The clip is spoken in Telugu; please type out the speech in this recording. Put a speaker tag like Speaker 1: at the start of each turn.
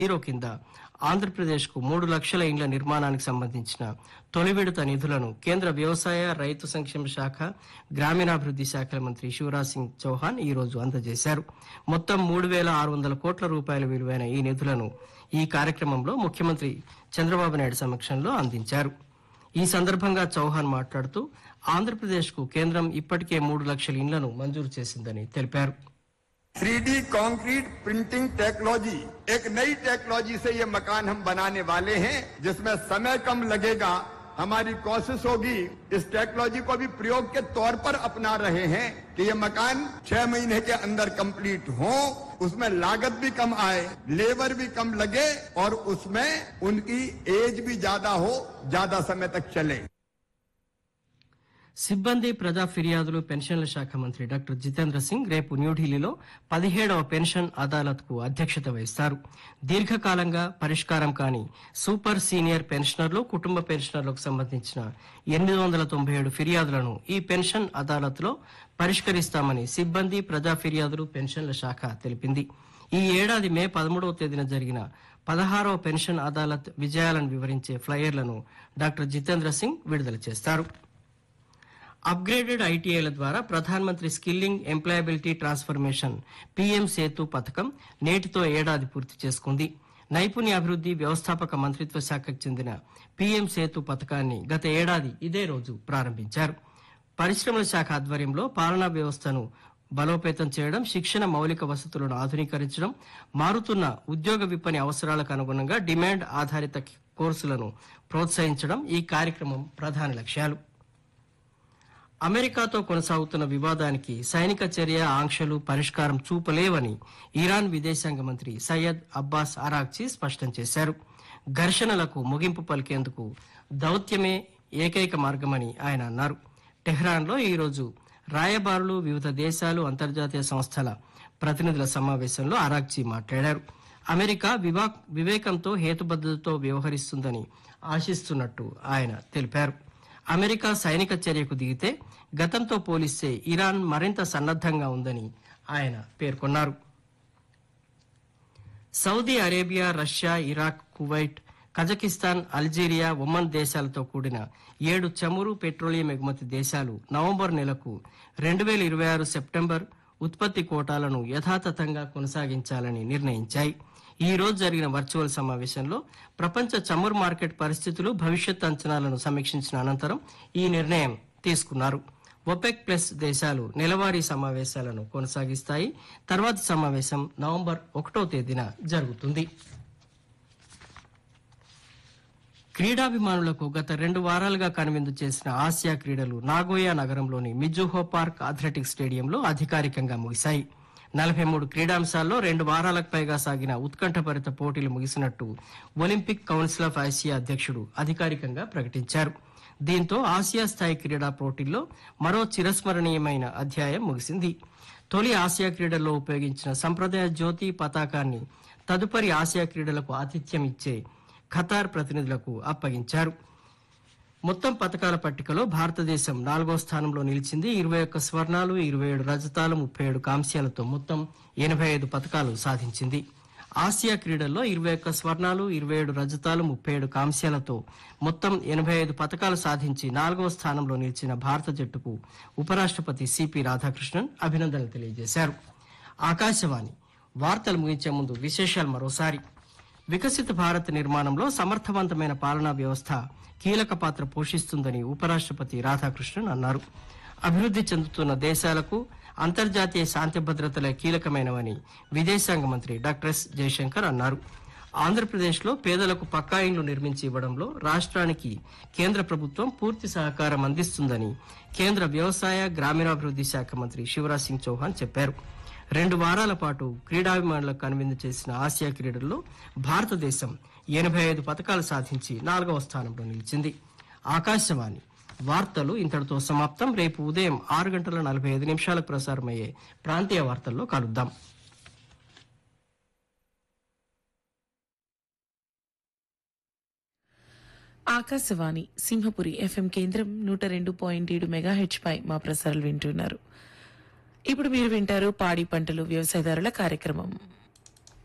Speaker 1: హీరో కింద ఆంధ్రప్రదేశ్కు మూడు లక్షల ఇండ్ల నిర్మాణానికి సంబంధించిన తొలి విడత నిధులను కేంద్ర వ్యవసాయ రైతు సంక్షేమ శాఖ గ్రామీణాభివృద్ధి శాఖల మంత్రి శివరాజ్ సింగ్ చౌహాన్ ఈ రోజు అందజేశారు మొత్తం మూడు వేల ఆరు వందల కోట్ల రూపాయల విలువైన ఈ నిధులను ఈ కార్యక్రమంలో ముఖ్యమంత్రి చంద్రబాబు నాయుడు సమక్షంలో అందించారు ఈ సందర్భంగా చౌహాన్ మాట్లాడుతూ ఆంధ్రప్రదేశ్కు కేంద్రం ఇప్పటికే మూడు లక్షల ఇండ్లను మంజూరు చేసిందని తెలిపారు
Speaker 2: three D concrete printing technology एक नई टेक्नोलॉजी से ये मकान हम बनाने वाले हैं जिसमें समय कम लगेगा हमारी कोशिश होगी इस टेक्नोलॉजी को भी प्रयोग के तौर पर अपना रहे हैं कि ये मकान छह महीने के अंदर कंप्लीट हो उसमें लागत भी कम आए लेबर भी कम लगे और उसमें उनकी एज भी ज्यादा हो ज्यादा समय तक चले
Speaker 1: సిబ్బంది ప్రజా ఫిర్యాదులు పెన్షన్ల శాఖ మంత్రి డాక్టర్ జితేంద్ర సింగ్ రేపు న్యూఢిల్లీలో పదిహేడవ పెన్షన్ అదాలత్ కు అధ్యక్షత వహిస్తారు దీర్ఘకాలంగా పరిష్కారం కాని సూపర్ సీనియర్ పెన్షనర్లు కుటుంబ పెన్షనర్లకు సంబంధించిన ఎనిమిది వందల తొంభై ఏడు ఫిర్యాదులను ఈ పెన్షన్ అదాలత్ లో పరిష్కరిస్తామని సిబ్బంది ప్రజా ఫిర్యాదులు పెన్షన్ల శాఖ తెలిపింది ఈ ఏడాది మే పదమూడవ తేదీన జరిగిన పదహారవ పెన్షన్ అదాలత్ విజయాలను వివరించే ఫ్లయర్లను డాక్టర్ జితేంద్ర సింగ్ విడుదల చేస్తారు అప్గ్రేడెడ్ ఐటీఐల ద్వారా Pradhan Mantri skilling employability transformation PM Setu పథకం నేటితో ఏడాది పూర్తి చేసుకుంది నైపుణ్యాభివృద్ధి వ్యవస్థాపక మంత్రిత్వ శాఖకు చెందిన పీఎం సేతు పథకాన్ని గత ఏడాది ఇదే రోజు ప్రారంభించారు పరిశ్రమల శాఖ ఆధ్వర్యంలో పాలనా వ్యవస్థను బలోపేతం చేయడం శిక్షణ మౌలిక వసతులను ఆధునీకరించడం మారుతున్న ఉద్యోగ విపణి అవసరాలకు అనుగుణంగా డిమాండ్ ఆధారిత కోర్సులను ప్రోత్సహించడం ఈ కార్యక్రమం ప్రధాన లక్ష్యాలు అమెరికాతో కొనసాగుతున్న వివాదానికి సైనిక చర్య ఆంక్షలు పరిష్కారం చూపలేవని ఇరాన్ విదేశాంగ మంత్రి సయ్యద్ అబ్బాస్ అరాక్చి స్పష్టం చేశారు ఘర్షణలకు ముగింపు పలికేందుకు దౌత్యమే ఏకైక మార్గమని ఆయన అన్నారు టెహ్రాన్లో ఈరోజు రాయబారులు వివిధ దేశాలు అంతర్జాతీయ సంస్థల ప్రతినిధుల సమావేశంలో అరాక్చి మాట్లాడారు అమెరికా వివా- వివేకంతో హేతుబద్ధతతో వ్యవహరిస్తుందని ఆశిస్తున్నట్టు ఆయన తెలిపారు అమెరికా సైనిక చర్యకు దిగితే గతంతో పోలిస్తే ఇరాన్ మరింత సన్నద్ధంగా ఉందని ఆయన పేర్కొన్నారు Saudi Arabia Russia Iraq Kuwait Kazakhstan Algeria Oman దేశాలతో కూడిన ఏడు చమురు పెట్రోలియం ఎగుమతి దేశాలు నవంబర్ నెలకు రెండు వేల ఇరవై ఆరు సెప్టెంబర్ ఉత్పత్తి కోటాలను యథాతథంగా కొనసాగించాలని నిర్ణయించాయి ఈ రోజు జరిగిన వర్చువల్ సమావేశంలో ప్రపంచ చమురు మార్కెట్ పరిస్థితులు భవిష్యత్ అంచనాలను సమీక్షించిన అనంతరం ఈ నిర్ణయం తీసుకున్నారు ఒపెక్ ప్లస్ దేశాలు నెలవారీ సమావేశాలను కొనసాగిస్తాయి తర్వాతి సమావేశం నవంబర్ ఒకటో తేదీన జరుగుతుంది క్రీడాభిమానులకు గత రెండు వారాలుగా కనువిందు చేసిన ఆసియా క్రీడలు నాగోయా నగరంలోని మిజుహో పార్క్ అథ్లెటిక్స్ స్టేడియంలో అధికారికంగా ముగిశాయి నలభై మూడు క్రీడాంశాల్లో రెండు వారాలకు పైగా సాగిన ఉత్కంఠభరిత పోటీలు ముగిసినట్టు ఒలింపిక్ కౌన్సిల్ ఆఫ్ ఆసియా అధ్యక్షుడు అధికారికంగా ప్రకటించారు దీంతో ఆసియా స్థాయి క్రీడా పోటీల్లో మరో చిరస్మరణీయమైన అధ్యాయం ముగిసింది తొలి ఆసియా క్రీడల్లో ఉపయోగించిన సంప్రదాయ జ్యోతి పతాకాన్ని తదుపరి ఆసియా క్రీడలకు ఆతిథ్యం ఇచ్చే ఖతార్ ప్రతినిధులకు అప్పగించారు మొత్తం పథకాల పట్టికలో భారతదేశం నాలుగో స్థానంలో నిలిచింది ఇరవై ఒక్క స్వర్ణాలు ఇరవై ఏడు రజతాలు ముప్పై ఏడు కాంస్యాలతో మొత్తం ఎనభై ఐదు పథకాలు సాధించింది ఆసియా క్రీడల్లో ఇరవై ఒక్క స్వర్ణాలు ఇరవై ఏడు రజతాలు ముప్పై ఏడు కాంస్యాలతో మొత్తం ఎనభై ఐదు పథకాలు సాధించి నాలుగవ స్థానంలో నిలిచిన భారత జట్టుకు ఉపరాష్ట్రపతి సిపి రాధాకృష్ణన్ అభినందనలు తెలియజేశారు ఆకాశవాణి వార్తలు ముగించే ముందు విశేషాలు మరోసారి వికసిత భారత్ నిర్మాణంలో సమర్థవంతమైన పాలనా వ్యవస్థ కీలక పాత్ర పోషిస్తుందని ఉపరాష్ట్రపతి రాధాకృష్ణన్ అన్నారు అభివృద్ధి చెందుతున్న దేశాలకు అంతర్జాతీయ శాంతి భద్రతలే కీలకమైనవని విదేశాంగ మంత్రి డాక్టర్ ఎస్ జయశంకర్ అన్నారు ఆంధ్రప్రదేశ్లో పేదలకు పక్కా ఇండ్లు నిర్మించి ఇవ్వడంలో రాష్ట్రానికి కేంద్ర ప్రభుత్వం పూర్తి సహకారం అందిస్తుందని కేంద్ర వ్యవసాయ గ్రామీణాభివృద్ధి శాఖ మంత్రి శివరాజ్ సింగ్ చౌహాన్ చెప్పారు రెండు వారాల పాటు క్రీడాభిమానులకు కనువిందు చేసిన ఆసియా క్రీడల్లో భారతదేశం ఎనభై ఐదు పథకాలు సాధించి నాలుగవ స్థానంలో నిలిచింది ఆకాశవాణి వార్తలు ఇంతటితో సమాప్తం రేపు ఉదయం ఆరు గంటల నలభై ఐదు నిమిషాలకు ప్రసారమయ్యే ప్రాంతీయ వార్తల్లో కలుద్దాం
Speaker 3: ఆకాశవాణి సింహపురి ఎఫ్ఎం కేంద్రం నూట రెండు పాయింట్ ఏడు మెగాహెచ్ పై మా ప్రసారాలు వింటున్నారు ఇప్పుడు మీరు వింటారు పాడి పంటలు వ్యవసాయదారుల కార్యక్రమం